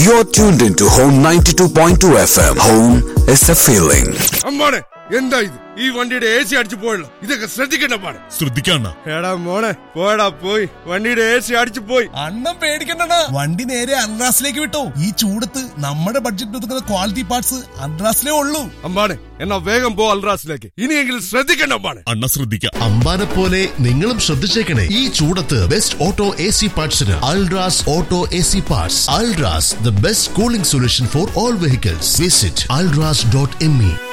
You're tuned into Home 92.2 FM. Home is a feeling. അമ്മാണെ എന്താ ഇത് ഈ വണ്ടിയുടെ എ സി അടിച്ചു പോയല്ലോ ഇതൊക്കെ ശ്രദ്ധിക്കണ്ട പാടെ ശ്രദ്ധിക്കണ്ണ എടാ മോനെ പോയടാ പോയി വണ്ടിയുടെ എ സി അടിച്ചു പോയി അണ്ണം പേടിക്കണ്ട വണ്ടി നേരെ അൺറാസിലേക്ക് വിട്ടോ ഈ ചൂടത്ത് നമ്മുടെ ബഡ്ജറ്റ് ഒതുക്കുന്ന ക്വാളിറ്റി പാർട്സ് അൺറാസിലേ ഉള്ളൂ അമ്പാണെ എന്നാ വേഗം പോ അൽറാസിലേക്ക് ഇനിയെങ്കിലും ശ്രദ്ധിക്കണ്ട അമ്പാണെ അണ്ണ ശ്രദ്ധിക്കാം അമ്പാനെ പോലെ നിങ്ങളും ശ്രദ്ധിച്ചേക്കണേ ഈ ചൂടത്ത് ബെസ്റ്റ് ഓട്ടോ എ സി പാർട്സിന് Ultras auto A C parts Ultras the best cooling solution for all vehicles visit Ultras dot M E